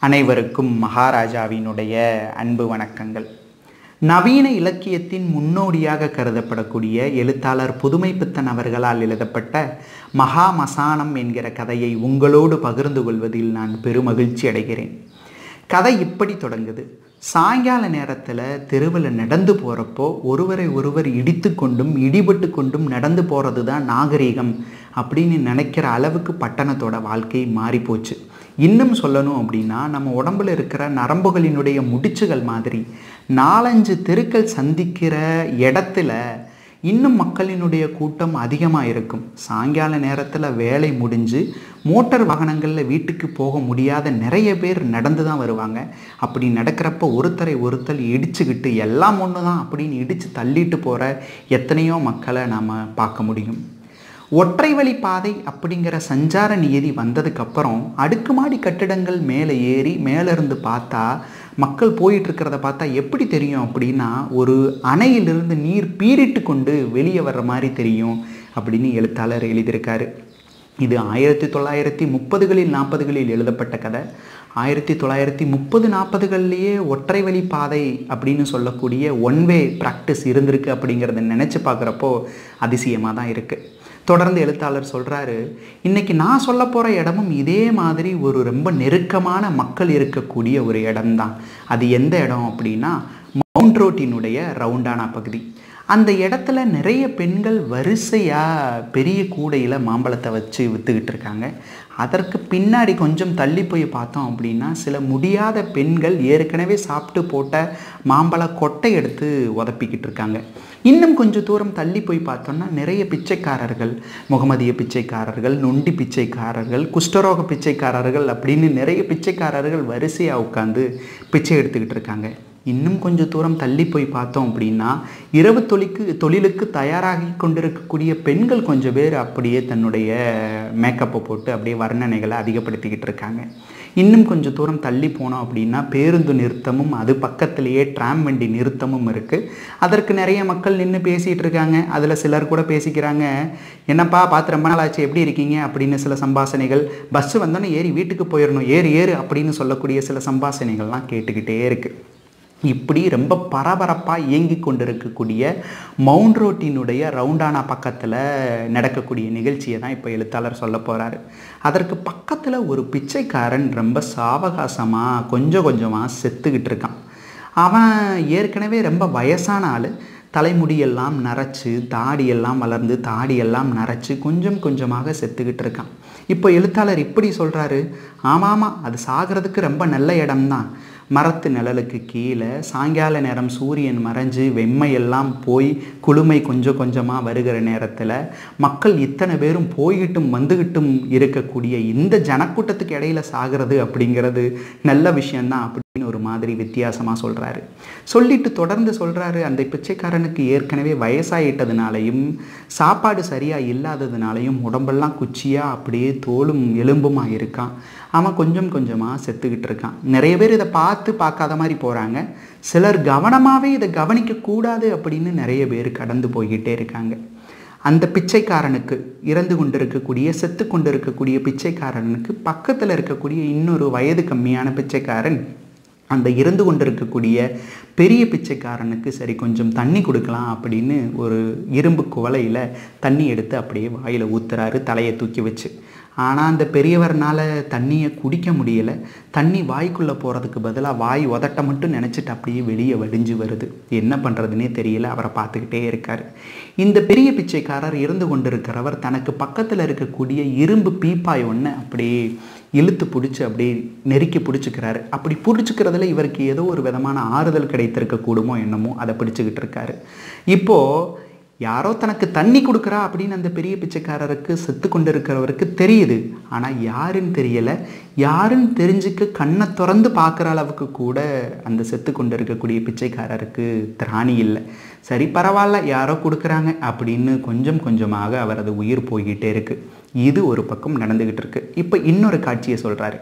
அனைவருக்கும் மகாராஜாவினுடைய அன்பு வணக்கங்கள் நவீன இலக்கியத்தின் முன்னோடியாக கருதப்படக்கூடிய எழுத்தாளர் புதுமைப்பித்தன் அவர்களால் எழுதப்பட்ட மகா மசானம் என்கிற கதையை உங்களோடு பகிர்ந்து கொள்வதில் நான் பெருமகிழ்ச்சி அடைகிறேன் கதை இப்படி தொடங்குது சாயங்கால நேரத்தில் தெருவில் நடந்து போகிறப்போ ஒருவரை ஒருவர் இடித்து கொண்டும் இடிபட்டு கொண்டும் நடந்து போகிறது தான் நாகரீகம் அப்படின்னு நினைக்கிற அளவுக்கு பட்டணத்தோட வாழ்க்கை மாறிப்போச்சு இன்னும் சொல்லணும் அப்படின்னா நம்ம உடம்புல இருக்கிற நரம்புகளினுடைய முடிச்சுகள் மாதிரி நாலஞ்சு தெருக்கள் சந்திக்கிற இடத்துல இன்னும் மக்களினுடைய கூட்டம் அதிகமாக இருக்கும் சாயங்கால நேரத்தில் வேலை முடிஞ்சு மோட்டார் வாகனங்களில் வீட்டுக்கு போக முடியாத நிறைய பேர் நடந்து தான் வருவாங்க அப்படி நடக்கிறப்ப ஒருத்தரை ஒருத்தர் இடிச்சுக்கிட்டு எல்லாம் ஒன்று தான் அப்படின்னு இடித்து தள்ளிட்டு போகிற எத்தனையோ மக்களை நாம் பார்க்க முடியும் ஒற்றை வழி பாதை அப்படிங்கிற சஞ்சார நியதி வந்ததுக்கப்புறம் அடுக்குமாடி கட்டிடங்கள் மேலே ஏறி மேலேருந்து பார்த்தா மக்கள் போயிட்டு இருக்கிறத பார்த்தா எப்படி தெரியும் அப்படின்னா ஒரு அணையிலிருந்து நீர் பீரிட்டு கொண்டு வெளியே வர்ற மாதிரி தெரியும் அப்படின்னு எழுத்தாளர் எழுதியிருக்காரு இது ஆயிரத்தி தொள்ளாயிரத்தி முப்பதுகளில் நாற்பதுகளில் எழுதப்பட்ட கதை ஆயிரத்தி தொள்ளாயிரத்தி முப்பது நாற்பதுகள்லேயே ஒற்றை வழி பாதை அப்படின்னு சொல்லக்கூடிய ஒன் வே ப்ராக்டிஸ் இருந்திருக்கு அப்படிங்கிறத நினச்சி பார்க்குறப்போ அதிசயமாக தான் இருக்குது தொடர்ந்து எழுத்தாளர் சொல்கிறாரு இன்றைக்கி நான் சொல்ல போகிற இடமும் இதே மாதிரி ஒரு ரொம்ப நெருக்கமான மக்கள் இருக்கக்கூடிய ஒரு இடம்தான் அது எந்த இடம் அப்படின்னா மவுண்ட் ரோட்டினுடைய ரவுண்டானா பகுதி அந்த இடத்துல நிறைய பெண்கள் வரிசையாக பெரிய கூடையில் மாம்பழத்தை வச்சு விற்றுக்கிட்டு இருக்காங்க அதற்கு பின்னாடி கொஞ்சம் தள்ளி போய் பார்த்தோம் அப்படின்னா சில முடியாத பெண்கள் ஏற்கனவே சாப்பிட்டு போட்ட மாம்பழ கொட்டை எடுத்து உதப்பிக்கிட்டு இருக்காங்க இன்னும் கொஞ்சம் தூரம் தள்ளி போய் பார்த்தோம்னா நிறைய பிச்சைக்காரர்கள் முகமதிய பிச்சைக்காரர்கள் நொண்டி பிச்சைக்காரர்கள் குஷ்டரோக பிச்சைக்காரர்கள் அப்படின்னு நிறைய பிச்சைக்காரர்கள் வரிசையாக உட்காந்து பிச்சை எடுத்துக்கிட்டு இருக்காங்க இன்னும் கொஞ்சம் தூரம் தள்ளி போய் பார்த்தோம் அப்படின்னா இரவு தொழிலுக்கு தொழிலுக்கு தயாராகி கொண்டிருக்கக்கூடிய பெண்கள் கொஞ்சம் பேர் அப்படியே தன்னுடைய மேக்கப்பை போட்டு அப்படியே வர்ணனைகளை அதிகப்படுத்திக்கிட்டு இருக்காங்க இன்னும் கொஞ்சம் தூரம் தள்ளி போனோம் அப்படின்னா பேருந்து நிறுத்தமும் அது பக்கத்திலேயே ட்ராம் வண்டி நிறுத்தமும் இருக்குது அதற்கு நிறைய மக்கள் நின்று பேசிகிட்டு இருக்காங்க அதில் சிலர் கூட பேசிக்கிறாங்க என்னப்பா பார்த்து ரொம்ப நாள் ஆச்சு எப்படி இருக்கீங்க அப்படின்னு சில சம்பாஷணைகள் பஸ்ஸு வந்தோன்னே ஏறி வீட்டுக்கு போயிடணும் ஏறு ஏறு அப்படின்னு சொல்லக்கூடிய சில சம்பாஷணைகள்லாம் கேட்டுக்கிட்டே இருக்குது இப்படி ரொம்ப பரபரப்பாக இயங்கி கொண்டிருக்கக்கூடிய மவுண்ட் ரோட்டினுடைய ரவுண்டானா பக்கத்தில் நடக்கக்கூடிய நிகழ்ச்சியை தான் இப்போ எழுத்தாளர் சொல்ல போகிறாரு அதற்கு பக்கத்தில் ஒரு பிச்சைக்காரன் ரொம்ப சாவகாசமாக கொஞ்சம் கொஞ்சமாக செத்துக்கிட்டு இருக்கான் அவன் ஏற்கனவே ரொம்ப வயசான ஆள் தலைமுடியெல்லாம் நரைச்சி தாடியெல்லாம் வளர்ந்து தாடியெல்லாம் நரைச்சி கொஞ்சம் கொஞ்சமாக செத்துக்கிட்டு இருக்கான் இப்போ எழுத்தாளர் இப்படி சொல்கிறாரு ஆமாம் அது சாகிறதுக்கு ரொம்ப நல்ல இடம்தான் மரத்து நிழலுக்கு கீழே சாயங்கால நேரம் சூரியன் மறைஞ்சு வெம்மையெல்லாம் போய் குளுமை கொஞ்சம் கொஞ்சமாக வருகிற நேரத்தில் மக்கள் இத்தனை பேரும் போய்கிட்டும் வந்துக்கிட்டும் இருக்கக்கூடிய இந்த ஜனக்கூட்டத்துக்கு இடையில சாகிறது அப்படிங்கிறது நல்ல விஷயந்தான் அப்படின்னு ஒரு மாதிரி வித்தியாசமாக சொல்கிறாரு சொல்லிட்டு தொடர்ந்து சொல்கிறாரு அந்த பிச்சைக்காரனுக்கு ஏற்கனவே வயசாயிட்டதுனாலையும் சாப்பாடு சரியாக இல்லாததுனாலையும் உடம்பெல்லாம் குச்சியாக அப்படியே தோலும் எலும்புமாக இருக்கான் அவன் கொஞ்சம் கொஞ்சமாக செத்துக்கிட்டு இருக்கான் நிறைய பேர் இதை பார்த்து பார்க்காத மாதிரி போகிறாங்க சிலர் கவனமாகவே இதை கவனிக்கக்கூடாது அப்படின்னு நிறைய பேர் கடந்து போய்கிட்டே இருக்காங்க அந்த பிச்சைக்காரனுக்கு இறந்து கொண்டு இருக்கக்கூடிய செத்து கொண்டு இருக்கக்கூடிய பிச்சைக்காரனுக்கு பக்கத்தில் இருக்கக்கூடிய இன்னொரு வயது கம்மியான பிச்சைக்காரன் அந்த இருந்து கொண்டு இருக்கக்கூடிய பெரிய பிச்சைக்காரனுக்கு சரி கொஞ்சம் தண்ணி கொடுக்கலாம் அப்படின்னு ஒரு இரும்பு குவலையில் தண்ணி எடுத்து அப்படியே வாயில் ஊத்துறாரு தலையை தூக்கி வச்சு ஆனால் அந்த பெரியவர்னால் தண்ணியை குடிக்க முடியலை தண்ணி வாய்க்குள்ளே போகிறதுக்கு பதிலாக வாய் உதட்ட மட்டும் நினச்சிட்டு அப்படியே வெளியே வடிஞ்சு வருது என்ன பண்ணுறதுனே தெரியல அவரை பார்த்துக்கிட்டே இருக்கார் இந்த பெரிய பிச்சைக்காரர் இருந்து கொண்டிருக்கிறவர் தனக்கு பக்கத்தில் இருக்கக்கூடிய இரும்பு பீப்பாய் ஒன்று அப்படியே இழுத்து பிடிச்சி அப்படியே நெருக்கி பிடிச்சிக்கிறாரு அப்படி பிடிச்சிக்கிறதுல இவருக்கு ஏதோ ஒரு விதமான ஆறுதல் கிடைத்திருக்க கூடுமோ என்னமோ அதை பிடிச்சிக்கிட்டு இருக்காரு இப்போது யாரோ தனக்கு தண்ணி கொடுக்குறா அப்படின்னு அந்த பெரிய பிச்சைக்காரருக்கு செத்து கொண்டு இருக்கிறவருக்கு தெரியுது ஆனால் யாருன்னு தெரியலை யாருன்னு தெரிஞ்சுக்க கண்ணை திறந்து பார்க்குற அளவுக்கு கூட அந்த செத்து கொண்டு இருக்கக்கூடிய பிச்சைக்காரருக்கு திராணி இல்லை சரி பரவாயில்ல யாரோ கொடுக்குறாங்க அப்படின்னு கொஞ்சம் கொஞ்சமாக அவரது உயிர் போய்கிட்டே இருக்கு இது ஒரு பக்கம் நடந்துக்கிட்டு இருக்கு இப்போ இன்னொரு காட்சியை சொல்கிறாரு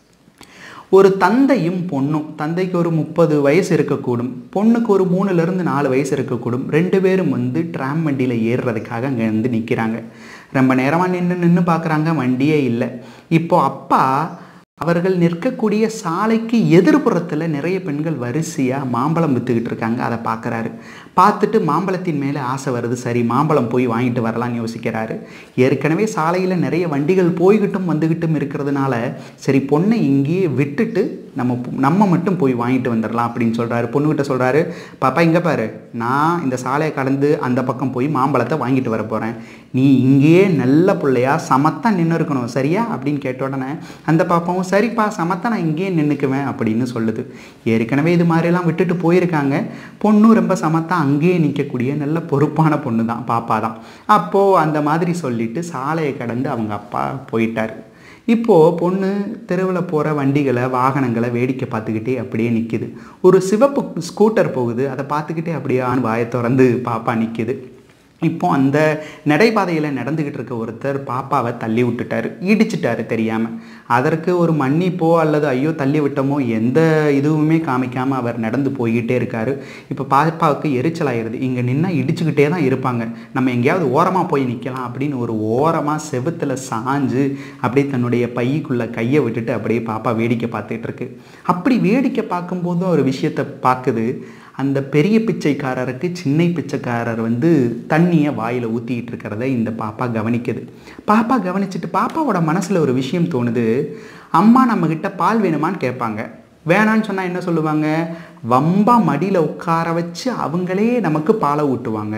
ஒரு தந்தையும் பொண்ணும் தந்தைக்கு ஒரு முப்பது வயசு இருக்கக்கூடும் பொண்ணுக்கு ஒரு மூணுலேருந்து நாலு வயசு இருக்கக்கூடும் ரெண்டு பேரும் வந்து ட்ராம் வண்டியில் ஏறுறதுக்காக அங்கே வந்து நிற்கிறாங்க ரொம்ப நேரமாக நின்று நின்று பார்க்குறாங்க வண்டியே இல்லை இப்போ அப்பா அவர்கள் நிற்கக்கூடிய சாலைக்கு எதிர்ப்புறத்தில் நிறைய பெண்கள் வரிசையாக மாம்பழம் விற்றுக்கிட்டு இருக்காங்க அதை பார்க்குறாரு பார்த்துட்டு மாம்பழத்தின் மேலே ஆசை வருது சரி மாம்பழம் போய் வாங்கிட்டு வரலான்னு யோசிக்கிறாரு ஏற்கனவே சாலையில் நிறைய வண்டிகள் போய்கிட்டும் வந்துக்கிட்டும் இருக்கிறதுனால சரி பொண்ணை இங்கேயே விட்டுட்டு நம்ம நம்ம மட்டும் போய் வாங்கிட்டு வந்துடலாம் அப்படின்னு சொல்கிறாரு பொண்ணுக்கிட்ட சொல்கிறாரு பாப்பா இங்கே பாரு நான் இந்த சாலையை கடந்து அந்த பக்கம் போய் மாம்பழத்தை வாங்கிட்டு வர போகிறேன் நீ இங்கேயே நல்ல பிள்ளையா சமத்தா நின்று இருக்கணும் சரியா அப்படின்னு கேட்ட உடனே அந்த பாப்பாவும் சரிப்பா சமத்தா நான் இங்கேயே நின்றுக்குவேன் அப்படின்னு சொல்லுது ஏற்கனவே இது மாதிரிலாம் விட்டுட்டு போயிருக்காங்க பொண்ணும் ரொம்ப சமத்தா அங்கேயே நிற்கக்கூடிய நல்ல பொறுப்பான பொண்ணு தான் பாப்பா தான் அப்போது அந்த மாதிரி சொல்லிட்டு சாலையை கடந்து அவங்க அப்பா போயிட்டார் இப்போது பொண்ணு தெருவில் போகிற வண்டிகளை வாகனங்களை வேடிக்கை பார்த்துக்கிட்டே அப்படியே நிற்கிது ஒரு சிவப்பு ஸ்கூட்டர் போகுது அதை பார்த்துக்கிட்டே அப்படியே ஆண் வாயை திறந்து பாப்பா நிற்கிது இப்போ அந்த நடைபாதையில் நடந்துக்கிட்டு இருக்க ஒருத்தர் பாப்பாவை தள்ளி விட்டுட்டாரு இடிச்சிட்டாரு தெரியாமல் அதற்கு ஒரு மன்னிப்போ அல்லது ஐயோ தள்ளி விட்டோமோ எந்த இதுவுமே காமிக்காமல் அவர் நடந்து போய்கிட்டே இருக்காரு இப்போ பாப்பாவுக்கு எரிச்சலாயிருது இங்கே நின்னா இடிச்சுக்கிட்டே தான் இருப்பாங்க நம்ம எங்கேயாவது ஓரமாக போய் நிற்கலாம் அப்படின்னு ஒரு ஓரமாக செவுத்தில் சாஞ்சு அப்படியே தன்னுடைய பைக்குள்ளே கையை விட்டுட்டு அப்படியே பாப்பா வேடிக்கை பார்த்துட்டு இருக்கு அப்படி வேடிக்கை பார்க்கும்போதும் ஒரு விஷயத்தை பார்க்குது அந்த பெரிய பிச்சைக்காரருக்கு சின்ன பிச்சைக்காரர் வந்து தண்ணியை வாயில் ஊற்றிக்கிட்டு இருக்கிறத இந்த பாப்பா கவனிக்குது பாப்பா கவனிச்சுட்டு பாப்பாவோட மனசில் ஒரு விஷயம் தோணுது அம்மா நம்மக்கிட்ட பால் வேணுமான்னு கேட்பாங்க வேணான்னு சொன்னால் என்ன சொல்லுவாங்க வம்பா மடியில் உட்கார வச்சு அவங்களே நமக்கு பாலை ஊட்டுவாங்க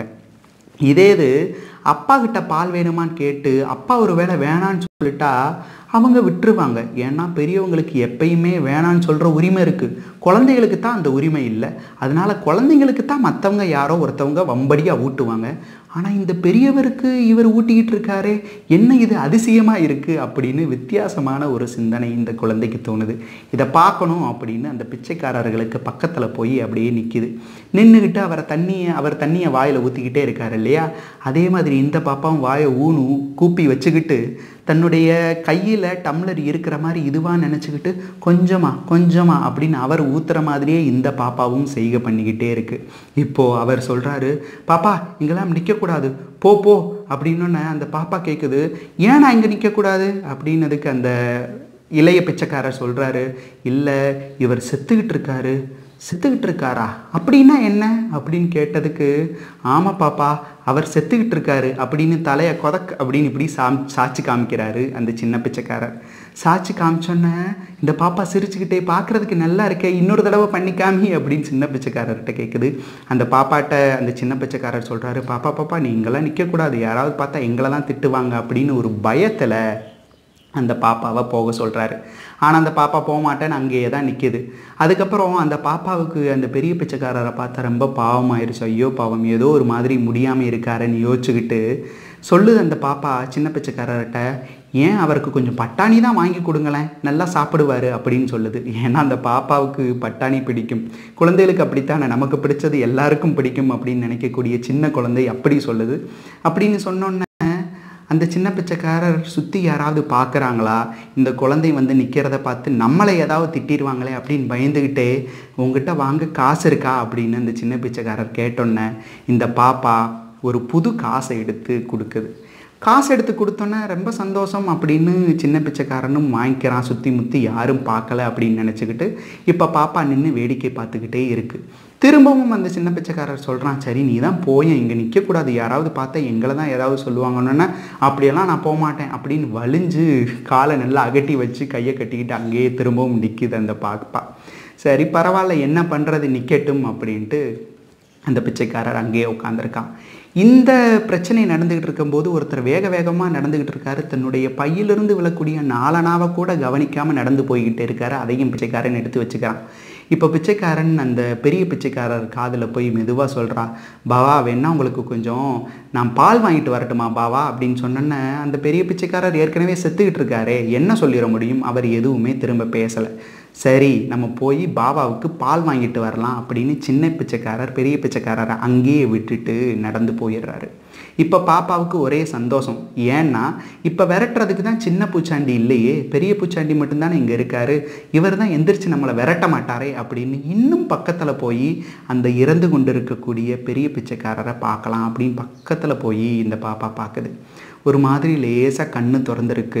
இதே இது அப்பா கிட்ட பால் வேணுமான்னு கேட்டு அப்பா ஒரு வேளை வேணான்னு சொல்லிட்டா அவங்க விட்டுருவாங்க ஏன்னா பெரியவங்களுக்கு எப்பயுமே வேணான்னு சொல்கிற உரிமை இருக்குது குழந்தைகளுக்கு தான் அந்த உரிமை இல்லை அதனால குழந்தைங்களுக்கு தான் மற்றவங்க யாரோ ஒருத்தவங்க வம்படியாக ஊட்டுவாங்க ஆனால் இந்த பெரியவருக்கு இவர் ஊட்டிக்கிட்டு இருக்காரே என்ன இது அதிசயமாக இருக்குது அப்படின்னு வித்தியாசமான ஒரு சிந்தனை இந்த குழந்தைக்கு தோணுது இதை பார்க்கணும் அப்படின்னு அந்த பிச்சைக்காரர்களுக்கு பக்கத்தில் போய் அப்படியே நிற்கிது நின்றுக்கிட்டு அவரை தண்ணியை அவர் தண்ணியை வாயில் ஊற்றிக்கிட்டே இருக்கார் இல்லையா அதே மாதிரி இந்த பாப்பாவும் வாயை ஊனும் கூப்பி வச்சுக்கிட்டு தன்னுடைய கையில் டம்ளர் இருக்கிற மாதிரி இதுவாக நினச்சிக்கிட்டு கொஞ்சமா கொஞ்சமா அப்படின்னு அவர் ஊத்துற மாதிரியே இந்த பாப்பாவும் செய்கை பண்ணிக்கிட்டே இருக்கு இப்போது அவர் சொல்கிறாரு பாப்பா இங்கெல்லாம் நிற்கக்கூடாது போ போ அப்படின்னோடனே அந்த பாப்பா கேட்குது ஏன் நான் இங்கே நிற்கக்கூடாது அப்படின்னதுக்கு அந்த இளைய பிச்சைக்காரர் சொல்கிறாரு இல்லை இவர் செத்துக்கிட்டு இருக்காரு செத்துக்கிட்டு இருக்காரா அப்படின்னா என்ன அப்படின்னு கேட்டதுக்கு ஆமாம் பாப்பா அவர் செத்துக்கிட்டு இருக்காரு அப்படின்னு தலையை கொதக் அப்படின்னு இப்படி சாம் சாட்சி காமிக்கிறாரு அந்த சின்ன பிச்சைக்காரர் சாட்சி காமிச்சோன்னே இந்த பாப்பா சிரிச்சுக்கிட்டே பார்க்குறதுக்கு நல்லா இருக்கே இன்னொரு தடவை பண்ணிக்காமி அப்படின்னு சின்ன பிச்சைக்காரர்கிட்ட கேட்குது அந்த பாப்பாட்ட அந்த சின்ன பிச்சைக்காரர் சொல்கிறாரு பாப்பா பாப்பா நீ இங்கெல்லாம் நிற்கக்கூடாது யாராவது பார்த்தா எங்களை தான் திட்டுவாங்க அப்படின்னு ஒரு பயத்தில் அந்த பாப்பாவை போக சொல்கிறாரு ஆனால் அந்த பாப்பா போக மாட்டேன்னு அங்கேயே தான் நிற்கிது அதுக்கப்புறம் அந்த பாப்பாவுக்கு அந்த பெரிய பிச்சைக்காரரை பார்த்தா ரொம்ப பாவமாயிருச்சு ஐயோ பாவம் ஏதோ ஒரு மாதிரி முடியாமல் இருக்காருன்னு யோசிச்சுக்கிட்டு சொல்லுது அந்த பாப்பா சின்ன பிச்சைக்காரர்கிட்ட ஏன் அவருக்கு கொஞ்சம் பட்டாணி தான் வாங்கி கொடுங்களேன் நல்லா சாப்பிடுவார் அப்படின்னு சொல்லுது ஏன்னா அந்த பாப்பாவுக்கு பட்டாணி பிடிக்கும் குழந்தைகளுக்கு அப்படித்தானே நமக்கு பிடிச்சது எல்லாருக்கும் பிடிக்கும் அப்படின்னு நினைக்கக்கூடிய சின்ன குழந்தை அப்படி சொல்லுது அப்படின்னு சொன்னோன்னே அந்த சின்ன பிச்சைக்காரர் சுற்றி யாராவது பார்க்குறாங்களா இந்த குழந்தை வந்து நிற்கிறத பார்த்து நம்மளை ஏதாவது திட்டிடுவாங்களே அப்படின்னு பயந்துக்கிட்டே உங்ககிட்ட வாங்க காசு இருக்கா அப்படின்னு அந்த சின்ன பிச்சைக்காரர் கேட்டோன்னே இந்த பாப்பா ஒரு புது காசை எடுத்து கொடுக்குது காசு எடுத்து கொடுத்தோன்னே ரொம்ப சந்தோஷம் அப்படின்னு சின்ன பிச்சைக்காரனும் வாங்கிக்கிறான் சுற்றி முற்றி யாரும் பார்க்கல அப்படின்னு நினச்சிக்கிட்டு இப்போ பாப்பா நின்று வேடிக்கை பார்த்துக்கிட்டே இருக்குது திரும்பவும் அந்த சின்ன பிச்சைக்காரர் சொல்கிறான் சரி நீ தான் போயேன் இங்கே நிற்கக்கூடாது யாராவது பார்த்தா எங்களை தான் ஏதாவது சொல்லுவாங்கன்னு அப்படியெல்லாம் நான் போக மாட்டேன் அப்படின்னு வலிஞ்சு காலை நல்லா அகட்டி வச்சு கையை கட்டிக்கிட்டு அங்கேயே திரும்பவும் நிற்கிது அந்த பாப்பா சரி பரவாயில்ல என்ன பண்ணுறது நிற்கட்டும் அப்படின்ட்டு அந்த பிச்சைக்காரர் அங்கேயே உட்காந்துருக்கான் இந்த பிரச்சனை நடந்துகிட்டு இருக்கும்போது ஒருத்தர் வேக வேகமாக நடந்துகிட்டு இருக்காரு தன்னுடைய பையிலிருந்து விழக்கூடிய நாலனாவை கூட கவனிக்காமல் நடந்து போய்கிட்டே இருக்காரு அதையும் பிச்சைக்காரன் எடுத்து வச்சுக்கிறான் இப்போ பிச்சைக்காரன் அந்த பெரிய பிச்சைக்காரர் காதில் போய் மெதுவாக சொல்கிறான் பாவா வேணா உங்களுக்கு கொஞ்சம் நான் பால் வாங்கிட்டு வரட்டுமா பாவா அப்படின்னு சொன்னோன்னே அந்த பெரிய பிச்சைக்காரர் ஏற்கனவே செத்துக்கிட்டு இருக்காரே என்ன சொல்லிட முடியும் அவர் எதுவுமே திரும்ப பேசலை சரி நம்ம போய் பாபாவுக்கு பால் வாங்கிட்டு வரலாம் அப்படின்னு சின்ன பிச்சைக்காரர் பெரிய பிச்சைக்காரரை அங்கேயே விட்டுட்டு நடந்து போயிடுறாரு இப்போ பாப்பாவுக்கு ஒரே சந்தோஷம் ஏன்னா இப்போ விரட்டுறதுக்கு தான் சின்ன பூச்சாண்டி இல்லையே பெரிய பூச்சாண்டி மட்டும்தானே இங்கே இருக்காரு இவர் தான் எந்திரிச்சு நம்மளை விரட்ட மாட்டாரே அப்படின்னு இன்னும் பக்கத்தில் போய் அந்த இறந்து கொண்டு இருக்கக்கூடிய பெரிய பிச்சைக்காரரை பார்க்கலாம் அப்படின்னு பக்கத்தில் போய் இந்த பாப்பா பார்க்குது ஒரு மாதிரி லேசாக கண்ணு திறந்துருக்கு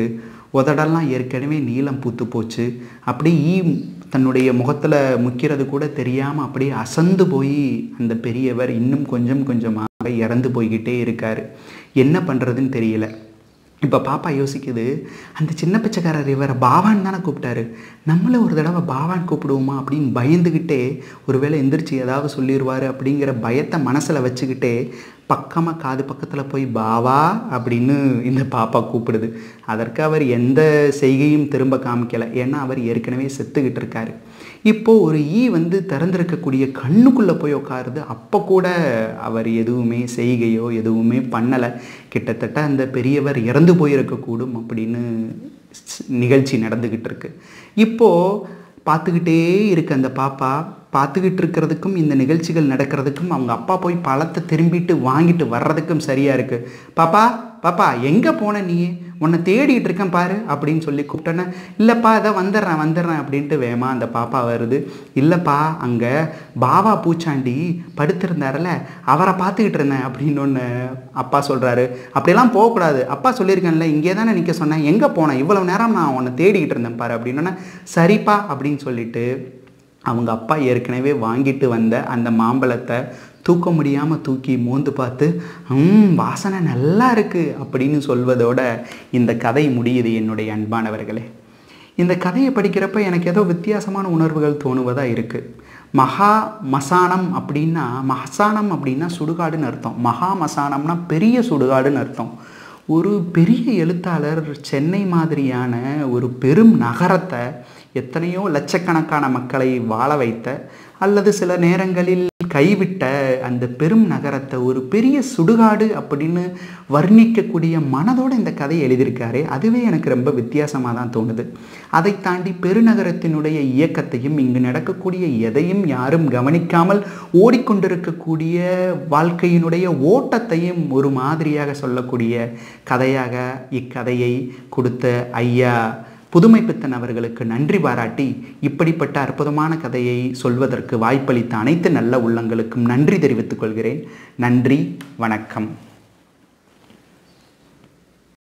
உதடெல்லாம் ஏற்கனவே நீளம் பூத்து போச்சு அப்படியே ஈ தன்னுடைய முகத்தில் முக்கிறது கூட தெரியாமல் அப்படியே அசந்து போய் அந்த பெரியவர் இன்னும் கொஞ்சம் கொஞ்சமாக இறந்து போய்கிட்டே இருக்கார் என்ன பண்ணுறதுன்னு தெரியல இப்போ பாப்பா யோசிக்குது அந்த சின்ன பிச்சைக்காரர் இவரை பாவான் தானே கூப்பிட்டாரு நம்மளை ஒரு தடவை பாவான் கூப்பிடுவோமா அப்படின்னு பயந்துக்கிட்டே ஒருவேளை எந்திரிச்சு ஏதாவது சொல்லிடுவார் அப்படிங்கிற பயத்தை மனசில் வச்சுக்கிட்டே பக்கமாக காது பக்கத்தில் போய் பாவா அப்படின்னு இந்த பாப்பா கூப்பிடுது அதற்கு அவர் எந்த செய்கையும் திரும்ப காமிக்கலை ஏன்னா அவர் ஏற்கனவே செத்துக்கிட்டு இருக்காரு இப்போது ஒரு ஈ வந்து திறந்திருக்கக்கூடிய கண்ணுக்குள்ளே போய் உட்காருது அப்போ கூட அவர் எதுவுமே செய்கையோ எதுவுமே பண்ணலை கிட்டத்தட்ட அந்த பெரியவர் இறந்து போயிருக்கக்கூடும் அப்படின்னு நிகழ்ச்சி நடந்துக்கிட்டு இருக்கு இப்போது பார்த்துக்கிட்டே இருக்கு அந்த பாப்பா பார்த்துக்கிட்டு இருக்கிறதுக்கும் இந்த நிகழ்ச்சிகள் நடக்கிறதுக்கும் அவங்க அப்பா போய் பழத்தை திரும்பிட்டு வாங்கிட்டு வர்றதுக்கும் சரியாக இருக்குது பாப்பா பாப்பா எங்கே போன நீ உன்னை தேடிட்டு இருக்கேன் பாரு அப்படின்னு சொல்லி கூப்பிட்டேன்னா இல்லைப்பா இதை வந்துடுறேன் வந்துடுறேன் அப்படின்ட்டு வேமா அந்த பாப்பா வருது இல்லைப்பா அங்கே பாபா பூச்சாண்டி படுத்திருந்தாருல அவரை பார்த்துக்கிட்டு இருந்தேன் அப்படின்னு ஒன்று அப்பா சொல்கிறாரு அப்படியெல்லாம் போகக்கூடாது அப்பா சொல்லியிருக்கேன்ல இங்கே தானே நிற்க சொன்னேன் எங்கே போனேன் இவ்வளோ நேரம் நான் உன்னை தேடிக்கிட்டு இருந்தேன் பாரு அப்படின்னோடனே சரிப்பா அப்படின்னு சொல்லிட்டு அவங்க அப்பா ஏற்கனவே வாங்கிட்டு வந்த அந்த மாம்பழத்தை தூக்க முடியாமல் தூக்கி மோந்து பார்த்து ம் வாசனை நல்லா இருக்குது அப்படின்னு சொல்வதோட இந்த கதை முடியுது என்னுடைய அன்பானவர்களே இந்த கதையை படிக்கிறப்ப எனக்கு ஏதோ வித்தியாசமான உணர்வுகள் தோணுவதாக இருக்குது மகா மசானம் அப்படின்னா மசானம் அப்படின்னா சுடுகாடுன்னு அர்த்தம் மகா மசானம்னா பெரிய சுடுகாடுன்னு அர்த்தம் ஒரு பெரிய எழுத்தாளர் சென்னை மாதிரியான ஒரு பெரும் நகரத்தை எத்தனையோ லட்சக்கணக்கான மக்களை வாழ வைத்த அல்லது சில நேரங்களில் கைவிட்ட அந்த பெரும் நகரத்தை ஒரு பெரிய சுடுகாடு அப்படின்னு வர்ணிக்கக்கூடிய மனதோட இந்த கதையை எழுதியிருக்காரு அதுவே எனக்கு ரொம்ப வித்தியாசமாக தான் தோணுது அதை தாண்டி பெருநகரத்தினுடைய இயக்கத்தையும் இங்கு நடக்கக்கூடிய எதையும் யாரும் கவனிக்காமல் ஓடிக்கொண்டிருக்கக்கூடிய வாழ்க்கையினுடைய ஓட்டத்தையும் ஒரு மாதிரியாக சொல்லக்கூடிய கதையாக இக்கதையை கொடுத்த ஐயா புதுமை பித்தன் அவர்களுக்கு நன்றி பாராட்டி இப்படிப்பட்ட அற்புதமான கதையை சொல்வதற்கு வாய்ப்பளித்த அனைத்து நல்ல உள்ளங்களுக்கும் நன்றி தெரிவித்துக் கொள்கிறேன் நன்றி வணக்கம்